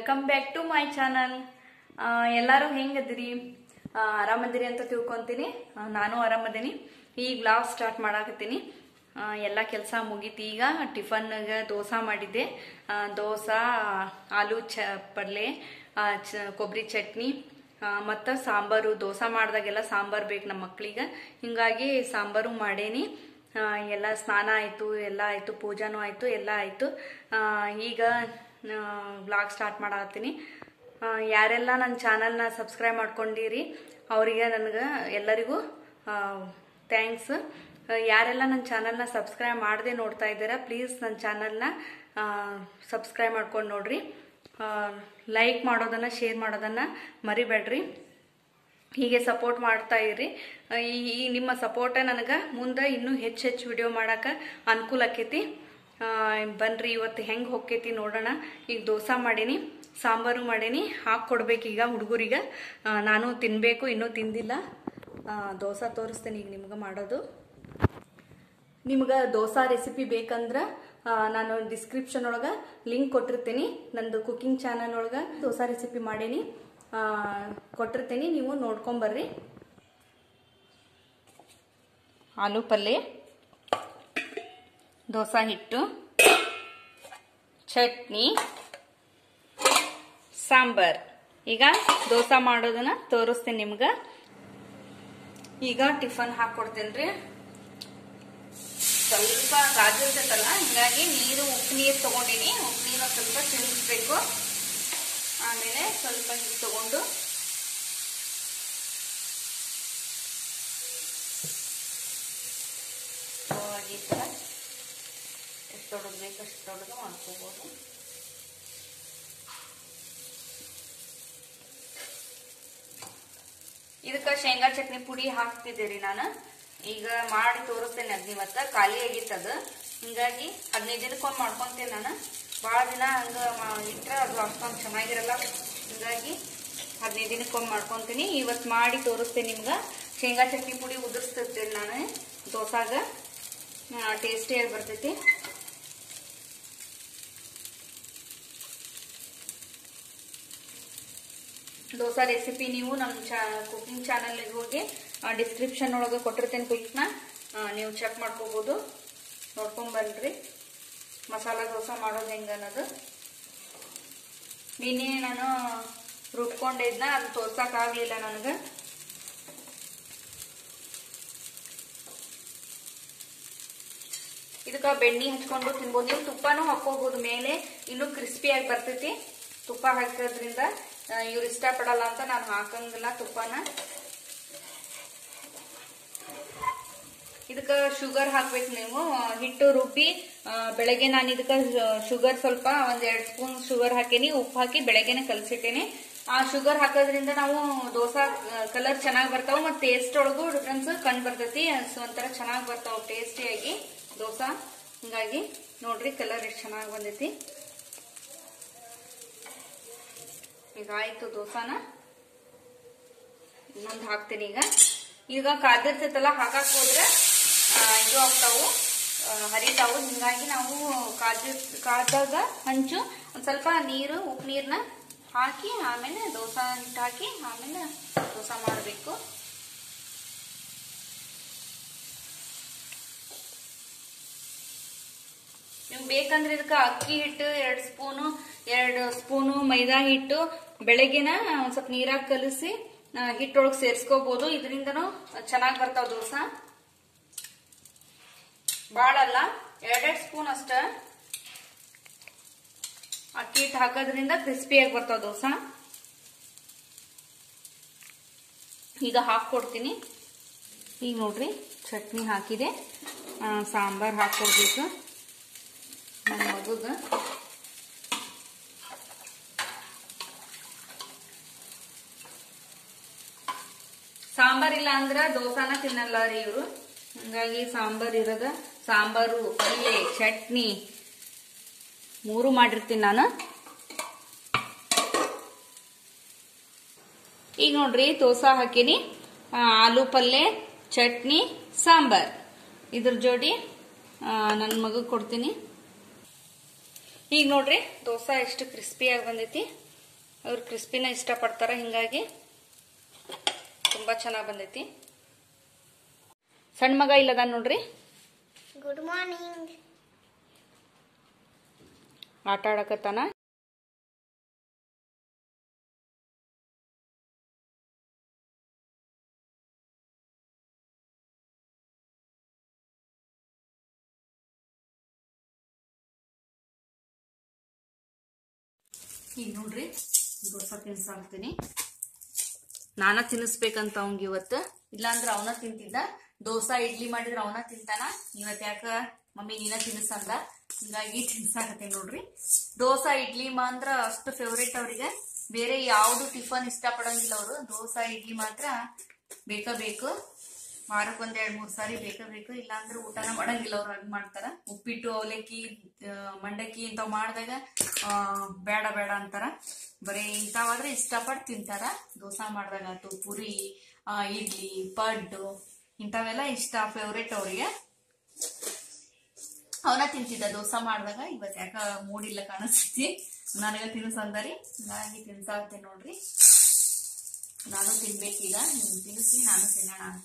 welcome back to my channel ಎಲ್ಲರೂ ಹೆಂಗದಿರಿ ಆ, ಆರಾಮದಿರಿ ಅಂತ ತಿಳ್ಕೊಂತೀನಿ ಆ, ನಾನು ಆರಾಮದೀನಿ ಈಗ ವ್ಲಾಗ್ ಸ್ಟಾರ್ಟ್ ಮಾಡಾಕತ್ತೀನಿ ಆ, ಎಲ್ಲ ಕೆಲಸ ಮುಗೀತಿ ಈಗ ಟಿಫನ್ಗೆ ದೋಸೆ ಮಾಡಿದ್ದೆ ಆ, ದೋಸೆ ಆಲೂ ಚ ಪಲ್ಯ ಆ, ಚ ಕೊಬ್ಬರಿ ಚಟ್ನಿ ಮತ್ತು ಸಾಂಬಾರು ದೋಸೆ ಮಾಡಿದಾಗೆಲ್ಲ ಸಾಂಬಾರು ಬೇಕು ನಮ್ಮ ಮಕ್ಳಿಗೆ ಹಿಂಗಾಗಿ ಸಾಂಬಾರು ಮಾಡೇನಿ ಆ, ಎಲ್ಲ ಸ್ನಾನ ಆಯಿತು ಎಲ್ಲ ಆಯಿತು ಪೂಜಾನೂ ಆಯಿತು ಎಲ್ಲ ಆಯಿತು ಈಗ ವ್ಲಾಗ್ ಸ್ಟಾರ್ಟ್ ಮಾಡತ್ತೀನಿ ಯಾರೆಲ್ಲ ನನ್ನ ಚಾನಲ್ನ ಸಬ್ಸ್ಕ್ರೈಬ್ ಮಾಡ್ಕೊಂಡಿರಿ ಅವರಿಗೆ ನನಗೆ ಎಲ್ಲರಿಗೂ ಥ್ಯಾಂಕ್ಸ್ ಯಾರೆಲ್ಲ ನನ್ನ ಚಾನಲ್ನ ಸಬ್ಸ್ಕ್ರೈಬ್ ಮಾಡದೆ ನೋಡ್ತಾ ಇದ್ದೀರಾ ಪ್ಲೀಸ್ ನನ್ನ ಚಾನಲ್ನ ಸಬ್ಸ್ಕ್ರೈಬ್ ಮಾಡ್ಕೊಂಡು ನೋಡ್ರಿ ಲೈಕ್ ಮಾಡೋದನ್ನು ಶೇರ್ ಮಾಡೋದನ್ನು ಮರಿಬೇಡ್ರಿ ಹೀಗೆ ಸಪೋರ್ಟ್ ಮಾಡ್ತಾ ಇರಿ ಆ, ಈ ಈ ನಿಮ್ಮ ಸಪೋರ್ಟ ನನಗೆ ಮುಂದೆ ಇನ್ನೂ ಹೆಚ್ಚು ಹೆಚ್ಚು ವಿಡಿಯೋ ಮಾಡೋಕೆ ಅನುಕೂಲ ಆಕೈತಿ ಆ, ಬನ್ರಿ ಇವತ್ತು ಹೆಂಗೆ ಹೊಕ್ಕೈತಿ ನೋಡೋಣ ಈಗ ದೋಸೆ ಮಾಡೀನಿ ಸಾಂಬಾರು ಮಾಡೀನಿ ಹಾಕಿ ಕೊಡ್ಬೇಕೀಗ ಹುಡುಗರಿಗೆ ನಾನು ತಿನ್ನಬೇಕು ಇನ್ನೂ ತಿಂದಿಲ್ಲ ಆ, ದೋಸೆ ತೋರಿಸ್ತೀನಿ ಈಗ ನಿಮ್ಗೆ ಮಾಡೋದು ನಿಮ್ಗೆ ದೋಸಾ ರೆಸಿಪಿ ಬೇಕಂದ್ರೆ ಆ, ನಾನು ಡಿಸ್ಕ್ರಿಪ್ಷನ್ ಒಳಗೆ ಲಿಂಕ್ ಕೊಟ್ಟಿರ್ತೀನಿ ನಂದು ಕುಕಿಂಗ್ ಚಾನಲ್ ಒಳಗೆ ದೋಸಾ ರೆಸಿಪಿ ಮಾಡೀನಿ ಆ, ಕೊಟ್ಟಿರ್ತೀನಿ ನೀವು ನೋಡ್ಕೊಂಬರ್ರಿ ಆಲೂ ಪಲ್ಯ ದೋಸಾ ಹಿಟ್ಟು ಚಟ್ನಿ ಸಾಂಬಾರ್ ಈಗ ದೋಸೆ ಮಾಡೋದನ್ನ ತೋರಿಸ್ತೀನಿ ನಿಮ್ಗೆ ಈಗ ಟಿಫನ್ ಹಾಕೊಡ್ತೇನೆ ರೀ ಸ್ವಲ್ಪ ಕಾದಿರ್ತೈತಲ್ಲ ಹಿಂಗಾಗಿ ನೀರು ಉಪ್ಪು ನೀರು ತಗೊಂಡಿನಿ ಉಪ್ಪು ನೀರು ಸ್ವಲ್ಪ ತಿರುಗಿಸ್ಬೇಕು ಆಮೇಲೆ ಸ್ವಲ್ಪ ಹಿಂಗೆ ತಗೊಂಡು ಈ ಥರ ಎಷ್ಟು ದೊಡ್ಡದು ಬೇಕು ಅಷ್ಟು ದೊಡ್ಡದು ಮಾಡ್ಕೋಬೋದು ಇದಕ್ಕೆ ಶೇಂಗಾ ಚಟ್ನಿ ಪುಡಿ ಹಾಕ್ತಿದ್ದೆ ರೀ ನಾನು ಈಗ ಮಾಡಿ ತೋರಿಸ್ತೇನೆ ಅದ್ ಇವತ್ತ ಖಾಲಿ ಆಗಿತ್ತು ಅದು ಹಿಂಗಾಗಿ ಹದಿನೈದು ದಿನಕ್ಕೊಮ್ಮೆ ಮಾಡ್ಕೊಂತೇನೆ ನಾನು ಭಾಳ ದಿನ ಹಂಗ ಮಾ- ಇಟ್ರೆ ಅದು ಅಷ್ಟೊಂದು ಚೆನ್ನಾಗಿರಲ್ಲ ಹಿಂಗಾಗಿ ಹದಿನೈದು ದಿನಕ್ಕೊಮ್ಮೆ ಮಾಡ್ಕೊಂತೀನಿ ಇವತ್ತು ಮಾಡಿ ತೋರಿಸ್ತೇನೆ ನಿಮ್ಗೆ ಶೇಂಗಾ ಚಟ್ನಿ ಪುಡಿ ಉದುರಿಸ್ತಿರ್ತೇನೆ ನಾನು ದೋಸಾಗ ಟೇಸ್ಟಿಯಾಗಿ ಬರ್ತೈತಿ ದೋಸಾ ರೆಸಿಪಿ ನೀವು ನಮ್ಮ ಚಾ ಕುಕಿಂಗ್ ಚಾನಲ್ಗೆ ಹೋಗಿ ಡಿಸ್ಕ್ರಿಪ್ಷನ್ ಒಳಗೆ ಕೊಟ್ಟಿರ್ತೇನೆ ಕ್ವಿಕ್ನ ನೀವು ಚೆಕ್ ಮಾಡ್ಕೋಬೋದು ನೋಡ್ಕೊಂಬರ್ರಿ ಮಸಾಲ ದೋಸೆ ಮಾಡೋದು ಹೆಂಗೆ ಅನ್ನೋದು ನಿನ್ನೆ ನಾನು ರುಬ್ಕೊಂಡಿದ್ನ ಅದು ತೋರ್ಸಕ್ಕಾಗಲಿಲ್ಲ ನನಗೆ ಇದಕ್ಕೆ ಬೆಣ್ಣೆ ಹಚ್ಕೊಂಡು ತಿನ್ಬೋದು ನೀವು ತುಪ್ಪನೂ ಹಾಕೋಬಹುದು ಮೇಲೆ ಇನ್ನೂ ಕ್ರಿಸ್ಪಿಯಾಗಿ ಬರ್ತೈತಿ ತುಪ್ಪ ಹಾಕೋದ್ರಿಂದ ಇವ್ರು ಇಷ್ಟಪಡಲ್ಲ ಅಂತ ನಾನು ಹಾಕಂಗಿಲ್ಲ ತುಪ್ಪನ ಇದಕ್ಕೆ ಶುಗರ್ ಹಾಕ್ಬೇಕು ನೀವು ಆ, ಹಿಟ್ಟು ರುಬ್ಬಿ ಆ, ಬೆಳಗ್ಗೆ ನಾನು ಇದಕ್ಕೆ ಶುಗರ್ ಸ್ವಲ್ಪ ಒಂದ್ ಎರಡ್ ಸ್ಪೂನ್ ಶುಗರ್ ಹಾಕೀನಿ ಉಪ್ಪು ಹಾಕಿ ಬೆಳಗ್ಗೆನೆ ಕಲಸಿಟ್ಟೇನಿ ಆ ಶುಗರ್ ಹಾಕೋದ್ರಿಂದ ನಾವು ದೋಸಾ ಕಲರ್ ಚೆನ್ನಾಗಿ ಬರ್ತಾವ ಮತ್ತೆ ಟೇಸ್ಟ್ ಒಳಗೂ ಡಿಫ್ರೆನ್ಸ್ ಕಂಡು ಬರ್ತೈತಿ ಸೊ ಒಂಥರ ಚೆನ್ನಾಗಿ ಬರ್ತಾವ ಟೇಸ್ಟಿಯಾಗಿ ದೋಸಾ ಹಿಂಗಾಗಿ ನೋಡ್ರಿ ಕಲರ್ ಎಷ್ಟು ಚೆನ್ನಾಗಿ ಬಂದೈತಿ ಈಗ ಆಯ್ತು ದೋಸಾನ ಇನ್ನೊಂದು ಹಾಕ್ತೀನಿ ಈಗ ಈಗ ಕಾದಿರ್ತೈತಲ್ಲ ಹಾಕಕ್ ಹೋದ್ರೆ ಆ, ಇದು ಆಗ್ತಾವು ಆ, ಹರಿತಾವು ಹಿಂಗಾಗಿ ನಾವು ಕಾದಿ ಕಾದಾಗ ಹಂಚು ಒಂದ್ ಸ್ವಲ್ಪ ನೀರು ಉಪ್ಪು ನೀರ್ನ ಹಾಕಿ ಆಮೇಲೆ ದೋಸಾ ಹಿಟ್ಟು ಹಾಕಿ ಆಮೇಲೆ ದೋಸಾ ಮಾಡಬೇಕು ನಿಮ್ಗೆ ಬೇಕಂದ್ರೆ ಇದಕ್ಕೆ ಅಕ್ಕಿ ಹಿಟ್ಟು ಎರಡು ಸ್ಪೂನು ಎರಡು ಸ್ಪೂನು ಮೈದಾ ಹಿಟ್ಟು ಬೆಳಗ್ಗೆನ ಒಂದ್ ಸ್ವಲ್ಪ ನೀರಾಗ ಕಲಸಿ ಹಿಟ್ಟೊಳಗೆ ಸೇರಿಸ್ಕೋಬಹುದು ಇದರಿಂದನೂ ಚೆನ್ನಾಗಿ ಬರ್ತಾವ ದೋಸಾ ಬಾಳಲ್ಲ ಎರಡೆರಡು ಸ್ಪೂನ್ ಅಷ್ಟ ಅಕ್ಕಿ ಹಿಟ್ಟು ಹಾಕೋದ್ರಿಂದ ಕ್ರಿಸ್ಪಿಯಾಗಿ ಬರ್ತಾವ ದೋಸಾ ಈಗ ಹಾಕ್ಕೊಡ್ತೀನಿ ಈಗ ನೋಡ್ರಿ ಚಟ್ನಿ ಹಾಕಿದೆ ಆ, ಸಾಂಬಾರ್ ಹಾಕೊಡ್ಬೇಕು ನನ್ನ ಮಗುಗ ಸಾಂಬಾರ್ ಇಲ್ಲ ಅಂದ್ರ ದೋಸಾನ ತಿನ್ನಲ್ಲ ರೀ ಇವರು ಹಂಗಾಗಿ ಸಾಂಬಾರ್ ಇರೋದ ಸಾಂಬಾರು ಪಲ್ಯ ಚಟ್ನಿ ಮೂರು ಮಾಡಿರ್ತೀನಿ ನಾನು ಈಗ ನೋಡ್ರಿ ದೋಸಾ ಹಾಕಿನಿ ಆ, ಆಲೂ ಪಲ್ಯ ಚಟ್ನಿ ಸಾಂಬಾರ್ ಇದ್ರ ಜೋಡಿ ನನ್ನ ಮಗ ಕೊಡ್ತೀನಿ ಈಗ ನೋಡ್ರಿ ದೋಸಾ ಎಷ್ಟು ಕ್ರಿಸ್ಪಿಯಾಗಿ ಬಂದೈತಿ ಅವ್ರು ಕ್ರಿಸ್ಪಿನ ಇಷ್ಟಪಡ್ತಾರೆ ಹಿಂಗಾಗಿ ತುಂಬ ಚೆನ್ನಾಗಿ ಬಂದೈತಿ ಸಣ್ಣ ಮಗ ಇಲ್ಲದ ನೋಡ್ರಿ ಗುಡ್ ಮಾರ್ನಿಂಗ್ ಆಟ ಆಡಕತ್ತಾನ ಈಗ ನೋಡ್ರಿ ದೋಸೆ ತಿನ್ಸಾಕ್ತೀನಿ ನಾನ ತಿನ್ನಿಸ್ಬೇಕಂತ ಅವಂಗ ಇವತ್ತು ಇಲ್ಲಾಂದ್ರ ಅವನ ತಿಂತಿದ್ದ ದೋಸಾ ಇಡ್ಲಿ ಮಾಡಿದ್ರ ಅವನ ತಿಂತಾನ ಇವತ್ ಯಾಕ ಮಮ್ಮಿ ನೀನ ತಿನ್ನಿಸಂದ ಹಿಂಗಾಗಿ ತಿನ್ಸಾಕತ್ತೀನಿ ನೋಡ್ರಿ ದೋಸಾ ಇಡ್ಲಿ ಮಾತ್ರ ಅಷ್ಟು ಫೇವ್ರೇಟ್ ಅವ್ರಿಗೆ ಬೇರೆ ಯಾವ್ದು ಟಿಫನ್ ಇಷ್ಟ ಪಡಂಗಿಲ್ಲ ಅವರು ದೋಸಾ ಇಡ್ಲಿ ಮಾತ್ರ ಬೇಕ ಬೇಕು ವಾರಕ್ಕೆ ಒಂದ್ ಎರಡ್ ಮೂರ್ ಸಾರಿ ಬೇಕ ಬೇಕು ಇಲ್ಲಾಂದ್ರೆ ಊಟನ ಮಾಡಂಗಿಲ್ಲ ಅವ್ರು ಹಂಗ್ ಮಾಡ್ತಾರ ಉಪ್ಪಿಟ್ಟು ಅವಲಕ್ಕಿ ಆ, ಮಂಡಕ್ಕಿ ಇಂಥವ್ ಮಾಡಿದಾಗ ಬೇಡ ಬೇಡ ಅಂತಾರ ಬರೀ ಇಂಥವಾದ್ರೆ ಇಷ್ಟಪಟ್ಟು ತಿಂತಾರ ದೋಸಾ ಮಾಡಿದಾಗ ಆತು ಪುರಿ ಆ, ಇಡ್ಲಿ ಪಡ್ಡು ಇಂಥವೆಲ್ಲ ಇಷ್ಟ ಫೇವ್ರೇಟ್ ಅವ್ರಿಗೆ ಅವನ ತಿಂತಿದ್ದ ದೋಸಾ ಮಾಡಿದಾಗ ಇವತ್ತು ಯಾಕ ಮೂಡಿಲ್ಲ ಕಾಣಿಸ್ತೈತಿ ನನಗ ತಿನ್ಸಂದರಿ ಹಂಗಾಗಿ ತಿನ್ಸಾಕ್ತೇನೆ ನೋಡ್ರಿ ನಾನು ತಿನ್ಬೇಕೀಗ ನಿಮ್ಗೆ ತಿನ್ನಿಸಿ ನಾನು ತಿನ್ನೋಣ ಅಂತ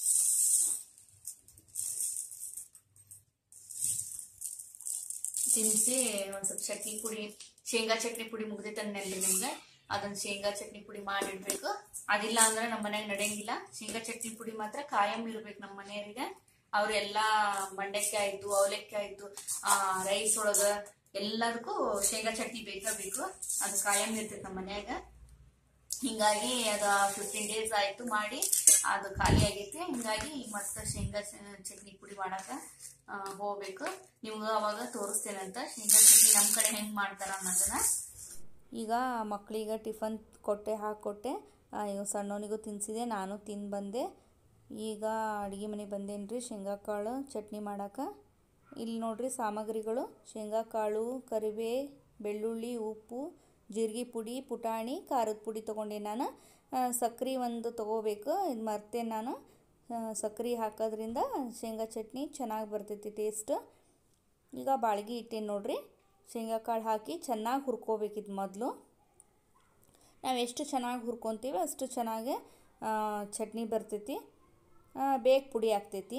ತಿನ್ನಿಸಿ ಒಂದ್ ಸ್ವಲ್ಪ ಚಟ್ನಿ ಪುಡಿ ಶೇಂಗಾ ಚಟ್ನಿ ಪುಡಿ ಮುಗ್ದೈತನ್ನೆಲ್ರಿ ನಿಮ್ಗೆ ಅದನ್ನ ಶೇಂಗಾ ಚಟ್ನಿ ಪುಡಿ ಮಾಡಿಡ್ಬೇಕು ಅದಿಲ್ಲ ಅಂದ್ರೆ ನಮ್ಮ ಮನ್ಯಾಗ ನಡೆಯಂಗಿಲ್ಲ ಶೇಂಗಾ ಚಟ್ನಿ ಪುಡಿ ಮಾತ್ರ ಕಾಯಂ ಇರ್ಬೇಕು ನಮ್ಮ ಮನೆಯವರಿಗೆ ಅವ್ರೆಲ್ಲಾ ಮಂಡಕ್ಕಿ ಆಯ್ತು ಅವಲಕ್ಕಿ ಆಯ್ತು ಆ ರೈಸ್ ಒಳಗ ಎಲ್ಲದಕ್ಕೂ ಶೇಂಗಾ ಚಟ್ನಿ ಬೇಕ ಬೇಕು ಅದು ಕಾಯಂ ಇರ್ತೈತಿ ನಮ್ಮ ಮನ್ಯಾಗ ಹಿಂಗಾಗಿ ಅದ ಫಿಫ್ಟೀನ್ ಡೇಸ್ ಆಯ್ತು ಮಾಡಿ ಅದು ಖಾಲಿ ಆಗೈತಿ ಹಿಂಗಾಗಿ ಈಗ ಮತ್ತೆ ಶೇಂಗಾ ಚ- ಚಟ್ನಿ ಪುಡಿ ಮಾಡಾಕ ಆ, ಹೋಗ್ಬೇಕು ನಿಮ್ಗೆ ಅವಾಗ ತೋರಿಸ್ತೇನಂತ ಶೇಂಗಾ ಚಟ್ನಿ ನಮ್ಮ ಕಡೆ ಹೆಂಗ್ ಮಾಡ್ತಾರ ಅನ್ನೋದನ್ನ ಈಗ ಮಕ್ಕಳಿಗೆ ಟಿಫನ್ ಕೊಟ್ಟೆ ಹಾಕ್ಕೊಟ್ಟೆ ಆ, ಈಗ ಸಣ್ಣವನಿಗೂ ತಿನ್ನಿಸಿದೆ ನಾನು ತಿಂದು ಬಂದೆ ಈಗ ಅಡುಗೆ ಮನೆ ಬಂದೇನಿ ರೀ ಶೇಂಗಾ ಕಾಳು ಚಟ್ನಿ ಮಾಡಕ್ಕೆ ಇಲ್ಲಿ ನೋಡ್ರಿ ಸಾಮಗ್ರಿಗಳು ಶೇಂಗಾ ಕಾಳು ಕರಿಬೇ ಬೆಳ್ಳುಳ್ಳಿ ಉಪ್ಪು ಜೀರಿಗೆ ಪುಡಿ ಪುಟಾಣಿ ಖಾರದ ಪುಡಿ ತೊಗೊಂಡೆ ನಾನು ಸಕ್ರೆ ಒಂದು ತೊಗೋಬೇಕು ಇದು ಮರ್ತೆ ನಾನು ಸಕ್ರೆ ಹಾಕೋದ್ರಿಂದ ಶೇಂಗಾ ಚಟ್ನಿ ಚೆನ್ನಾಗಿ ಬರ್ತೈತಿ ಟೇಸ್ಟ್ ಈಗ ಬಾಳ್ಗೆ ಇಟ್ಟೇನಿ ನೋಡ್ರಿ ಶೇಂಗಾ ಕಾಳು ಹಾಕಿ ಚೆನ್ನಾಗಿ ಹುರ್ಕೋಬೇಕಿದು ಮೊದಲು ನಾವು ಎಷ್ಟು ಚೆನ್ನಾಗಿ ಹುರ್ಕೊತೀವಿ ಅಷ್ಟು ಚೆನ್ನಾಗಿ ಆ, ಚಟ್ನಿ ಬರ್ತೈತಿ ಆ, ಬೇಗ ಪುಡಿ ಆಗ್ತೈತಿ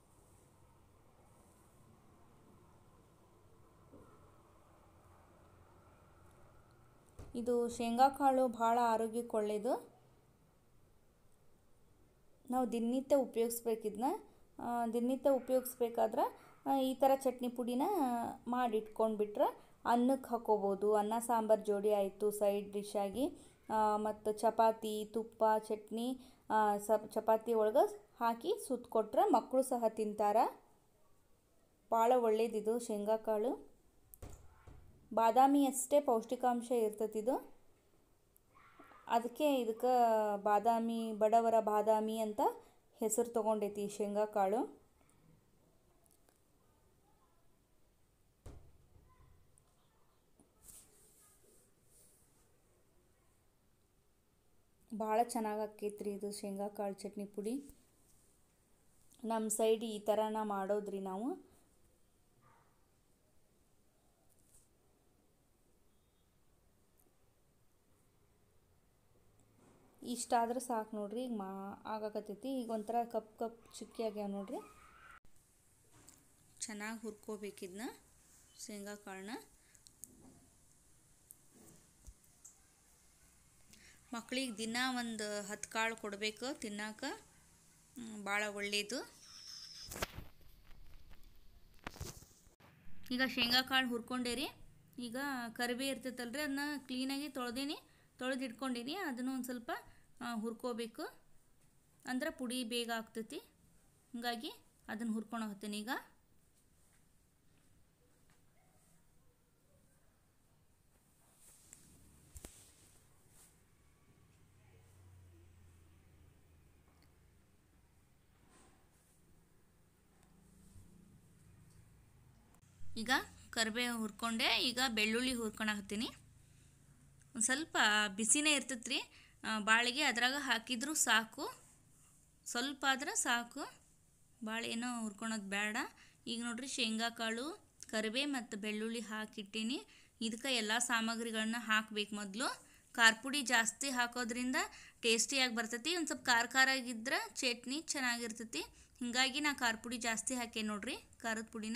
ಇದು ಶೇಂಗಾ ಕಾಳು ಭಾಳ ಆರೋಗ್ಯಕ್ಕೆ ಒಳ್ಳೆಯದು ನಾವು ದಿನನಿತ್ಯ ಉಪಯೋಗಿಸ್ಬೇಕಿದ್ನ ದಿನನಿತ್ಯ ಉಪಯೋಗಿಸ್ಬೇಕಾದ್ರೆ ಆ, ಈ ಥರ ಚಟ್ನಿ ಪುಡಿನ ಮಾಡಿ ಇಟ್ಕೊಂಡ್ಬಿಟ್ರೆ ಅನ್ನಕ್ಕೆ ಹಾಕೋಬೋದು ಅನ್ನ ಸಾಂಬಾರು ಜೋಡಿ ಆಯಿತು ಸೈಡ್ ಡಿಶ್ ಆಗಿ ಮತ್ತು ಚಪಾತಿ ತುಪ್ಪ ಚಟ್ನಿ ಆ, ಸ ಚಪಾತಿ ಒಳಗೆ ಹಾಕಿ ಸುತ್ತಕೊಟ್ರೆ ಮಕ್ಕಳು ಸಹ ತಿಂತಾರ ಭಾಳ ಒಳ್ಳೇದಿದು ಶೇಂಗಾ ಕಾಳು ಬಾದಾಮಿ ಅಷ್ಟೇ ಪೌಷ್ಟಿಕಾಂಶ ಇರ್ತೈತಿದು ಅದಕ್ಕೆ ಇದಕ್ಕೆ ಬಾದಾಮಿ ಬಡವರ ಬಾದಾಮಿ ಅಂತ ಹೆಸರು ತೊಗೊಂಡೈತಿ ಈ ಶೇಂಗಾ ಕಾಳು ಭಾಳ ಚೆನ್ನಾಗಿ ಆಕೈತ್ರಿ ಇದು ಶೇಂಗಾ ಕಾಳು ಚಟ್ನಿ ಪುಡಿ ನಮ್ಮ ಸೈಡ್ ಈ ಥರನ ಮಾಡೋದ್ರಿ ನಾವು ಇಷ್ಟ ಆದ್ರೆ ಸಾಕು ನೋಡ್ರಿ ಈಗ ಮಾ ಆಗಾಕತ್ತೈತಿ ಈಗ ಒಂಥರ ಕಪ್ ಕಪ್ ಚಿಕ್ಕಿ ಆಗ್ಯಾವ ನೋಡ್ರಿ ಚೆನ್ನಾಗಿ ಹುರ್ಕೋಬೇಕಿದ್ನ ಶೇಂಗಾ ಕಾಳನ್ನ ಮಕ್ಳಿಗೆ ದಿನ ಒಂದು ಹತ್ತು ಕಾಳು ಕೊಡಬೇಕು ತಿನ್ನಾಕ ಭಾಳ ಒಳ್ಳೆಯದು ಈಗ ಶೇಂಗಾ ಕಾಳು ಹುರ್ಕೊಂಡೇರಿ ಈಗ ಕರಿಬೇ ಇರ್ತೈತಲ್ರಿ ಅದನ್ನ ಕ್ಲೀನಾಗಿ ತೊಳೆದೀನಿ ತೊಳೆದು ಇಟ್ಕೊಂಡೀನಿ ಅದನ್ನು ಒಂದು ಸ್ವಲ್ಪ ಆ, ಹುರ್ಕೋಬೇಕು ಅಂದ್ರೆ ಪುಡಿ ಬೇಗ ಆಗ್ತೈತಿ ಹೀಗಾಗಿ ಅದನ್ನು ಹುರ್ಕೊಂಡು ಹೋಗ್ತೀನಿ ಈಗ ಈಗ ಕರಿಬೇವು ಹುರ್ಕೊಂಡೆ ಈಗ ಬೆಳ್ಳುಳ್ಳಿ ಹುರ್ಕೊಳಕತ್ತೀನಿ ಒಂದು ಸ್ವಲ್ಪ ಬಿಸಿನೇ ಇರ್ತೈತೆ ರೀ ಬಾಳಿಗೆ ಅದ್ರಾಗ ಹಾಕಿದರೂ ಸಾಕು ಸ್ವಲ್ಪ ಆದ್ರೆ ಸಾಕು ಭಾಳ ಏನೋ ಹುರ್ಕೊಳೋದು ಬೇಡ ಈಗ ನೋಡ್ರಿ ಶೇಂಗಾ ಕಾಳು ಕರಿಬೇ ಮತ್ತು ಬೆಳ್ಳುಳ್ಳಿ ಹಾಕಿಟ್ಟೀನಿ ಇದಕ್ಕೆ ಎಲ್ಲ ಸಾಮಗ್ರಿಗಳನ್ನ ಹಾಕ್ಬೇಕು ಮೊದಲು ಖಾರ ಪುಡಿ ಜಾಸ್ತಿ ಹಾಕೋದ್ರಿಂದ ಟೇಸ್ಟಿಯಾಗಿ ಬರ್ತೈತಿ ಒಂದು ಸ್ವಲ್ಪ ಖಾರ ಖಾರ ಆಗಿದ್ರೆ ಚಟ್ನಿ ಚೆನ್ನಾಗಿರ್ತೈತಿ ಹೀಗಾಗಿ ನಾ ಖಾರ ಪುಡಿ ಜಾಸ್ತಿ ಹಾಕಿ ನೋಡ್ರಿ ಖಾರದ ಪುಡಿನ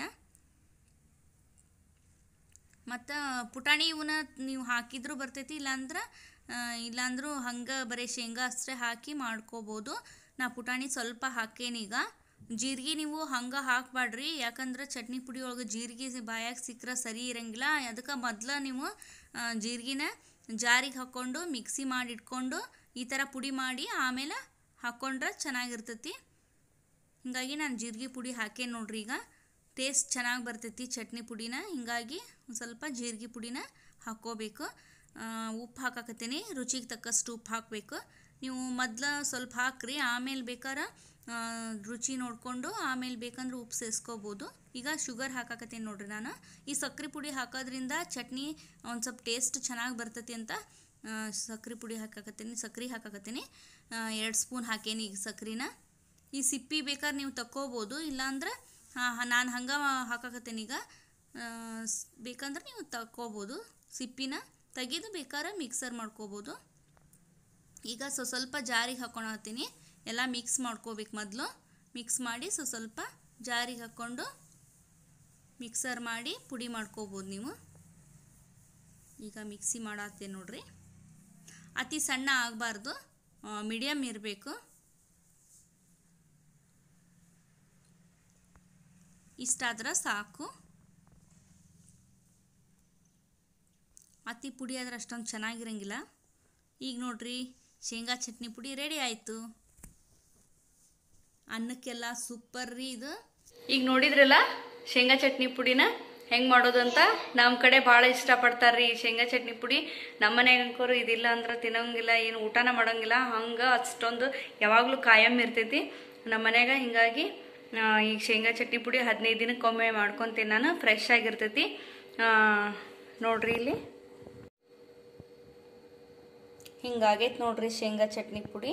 ಮತ್ತು ಪುಟಾಣಿ ಇವನ್ನ ನೀವು ಹಾಕಿದ್ರೂ ಬರ್ತೈತಿ ಇಲ್ಲಾಂದ್ರೆ ಆ, ಇಲ್ಲಾಂದ್ರೂ ಹಂಗೆ ಬರೀ ಶೇಂಗಾ ಅಷ್ಟೇ ಹಾಕಿ ಮಾಡ್ಕೋಬೋದು ನಾ ಪುಟಾಣಿ ಸ್ವಲ್ಪ ಹಾಕೇನೀಗ ಜೀರಿಗೆ ನೀವು ಹಂಗೆ ಹಾಕಬೇಡ್ರಿ ಯಾಕಂದ್ರೆ ಚಟ್ನಿ ಪುಡಿ ಒಳಗೆ ಜೀರಿಗೆ ಬಾಯಾಗ ಸಿಕ್ಕರೆ ಸರಿ ಇರಂಗಿಲ್ಲ ಅದಕ್ಕೆ ಮೊದ್ಲು ನೀವು ಆ, ಜೀರಿಗೆನ ಜಾರಿಗೆ ಹಾಕ್ಕೊಂಡು ಮಿಕ್ಸಿ ಮಾಡಿ ಇಟ್ಕೊಂಡು ಈ ಥರ ಪುಡಿ ಮಾಡಿ ಆಮೇಲೆ ಹಾಕ್ಕೊಂಡ್ರೆ ಚೆನ್ನಾಗಿರ್ತೈತಿ ಹಿಂಗಾಗಿ ನಾನು ಜೀರಿಗೆ ಪುಡಿ ಹಾಕೇ ನೋಡ್ರಿ ಈಗ ಟೇಸ್ಟ್ ಚೆನ್ನಾಗಿ ಬರ್ತೈತಿ ಚಟ್ನಿ ಪುಡಿನ ಹಿಂಗಾಗಿ ಒಂದು ಸ್ವಲ್ಪ ಜೀರಿಗೆ ಪುಡಿನ ಹಾಕ್ಕೋಬೇಕು ಆ, ಉಪ್ಪು ಹಾಕಾಕತ್ತೀನಿ ರುಚಿಗೆ ತಕ್ಕಷ್ಟು ಉಪ್ಪು ಹಾಕಬೇಕು ನೀವು ಮೊದ್ಲು ಸ್ವಲ್ಪ ಹಾಕ್ರಿ ಆಮೇಲೆ ಬೇಕಾರೆ ಆ, ರುಚಿ ನೋಡಿಕೊಂಡು ಆಮೇಲೆ ಬೇಕಂದ್ರೆ ಉಪ್ಪು ಸೇರಿಸ್ಕೋಬೋದು ಈಗ ಶುಗರ್ ಹಾಕಾಕತ್ತೀನಿ ನೋಡ್ರಿ ನಾನು ಈ ಸಕ್ಕರೆ ಪುಡಿ ಹಾಕೋದ್ರಿಂದ ಚಟ್ನಿ ಒಂದು ಸ್ವಲ್ಪ ಟೇಸ್ಟ್ ಚೆನ್ನಾಗಿ ಬರ್ತೈತಿ ಅಂತ ಆ, ಸಕ್ಕರೆ ಪುಡಿ ಹಾಕಾಕತ್ತೀನಿ ಸಕ್ಕರೆ ಹಾಕಾಕತ್ತೀನಿ ಎರಡು ಸ್ಪೂನ್ ಹಾಕೇನಿ ಈಗ ಸಕ್ರಿನ ಈ ಸಿಪ್ಪಿ ಬೇಕಾದ್ರೆ ನೀವು ತಕ್ಕೋಬೋದು ಇಲ್ಲಾಂದ್ರೆ ನಾನು ಹಂಗೆ ಹಾಕಾಕತ್ತೀನಿ ಈಗ ಆ, ಸ್- ಬೇಕಂದ್ರೆ ನೀವು ತಕ್ಕೋಬೋದು ಸಿಪ್ಪಿನ ತೆಗೆದು ಬೇಕಾದ್ರೆ ಮಿಕ್ಸರ್ ಮಾಡ್ಕೋಬೋದು ಈಗ ಸ್ವ ಸ್ವಲ್ಪ ಜಾರಿಗೆ ಹಾಕ್ಕೊಳತ್ತೀನಿ ಎಲ್ಲ ಮಿಕ್ಸ್ ಮಾಡ್ಕೋಬೇಕು ಮೊದಲು ಮಿಕ್ಸ್ ಮಾಡಿ ಸ್ವ ಸ್ವಲ್ಪ ಜಾರಿಗೆ ಹಾಕ್ಕೊಂಡು ಮಿಕ್ಸರ್ ಮಾಡಿ ಪುಡಿ ಮಾಡ್ಕೋಬೋದು ನೀವು ಈಗ ಮಿಕ್ಸಿ ಮಾಡತ್ತೇನೆ ನೋಡ್ರಿ ಅತಿ ಸಣ್ಣ ಆಗಬಾರ್ದು ಮೀಡಿಯಮ್ ಇರಬೇಕು ಇಷ್ಟಾದ್ರೆ ಸಾಕು ಅತಿ ಪುಡಿ ಆದ್ರೆ ಅಷ್ಟೊಂದು ಚೆನ್ನಾಗಿರಂಗಿಲ್ಲ ಈಗ ನೋಡ್ರಿ ಶೇಂಗಾ ಚಟ್ನಿ ಪುಡಿ ರೆಡಿ ಆಯಿತು ಅನ್ನಕ್ಕೆಲ್ಲ ಸೂಪರ್ ರೀ ಇದು ಈಗ ನೋಡಿದ್ರಲ್ಲ ಶೇಂಗಾ ಚಟ್ನಿ ಪುಡಿನ ಹೆಂಗ್ ಮಾಡೋದು ಅಂತ ನಮ್ಮ ಕಡೆ ಭಾಳ ಇಷ್ಟಪಡ್ತಾರ್ರಿ ಈ ಶೇಂಗಾ ಚಟ್ನಿ ಪುಡಿ ನಮ್ಮ ಮನ್ಯಾಗ ಅಂಕೋರು ಇದಿಲ್ಲ ಅಂದ್ರೆ ತಿನ್ನಂಗಿಲ್ಲ ಏನು ಊಟನ ಮಾಡಂಗಿಲ್ಲ ಹಂಗೆ ಅಷ್ಟೊಂದು ಯಾವಾಗಲೂ ಕಾಯಂ ಇರ್ತೈತಿ ನಮ್ಮ ಮನ್ಯಾಗ ಹಿಂಗಾಗಿ ಆ, ಈಗ ಶೇಂಗಾ ಚಟ್ನಿ ಪುಡಿ ಹದಿನೈದು ದಿನಕ್ಕೊಮ್ಮೆ ಮಾಡ್ಕೊತೀನಿ ನಾನು ಫ್ರೆಶ್ ಆಗಿರ್ತೈತಿ ಆ, ನೋಡ್ರಿ ಇಲ್ಲಿ ಹಿಂಗಾಗೈತೆ ನೋಡ್ರಿ ಶೇಂಗಾ ಚಟ್ನಿ ಪುಡಿ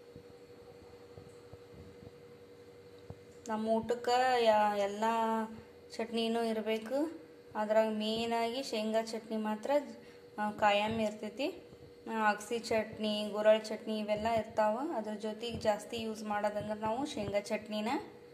ನಮ್ಮ ಊಟಕ್ಕೆ ಎಲ್ಲ ಚಟ್ನಿನೂ ಇರಬೇಕು ಅದ್ರಾಗ ಮೇಯ್ನಾಗಿ ಶೇಂಗಾ ಚಟ್ನಿ ಮಾತ್ರ ಆ, ಕಾಯಂ ಇರ್ತೈತಿ ಆ, ಅಗಸಿ ಚಟ್ನಿ ಗುರಳ್ ಚಟ್ನಿ ಇವೆಲ್ಲ ಇರ್ತಾವೆ ಅದ್ರ ಜೊತೆಗೆ ಜಾಸ್ತಿ ಯೂಸ್ ಮಾಡೋದಂದ್ರೆ ನಾವು ಶೇಂಗಾ ಚಟ್ನಿನ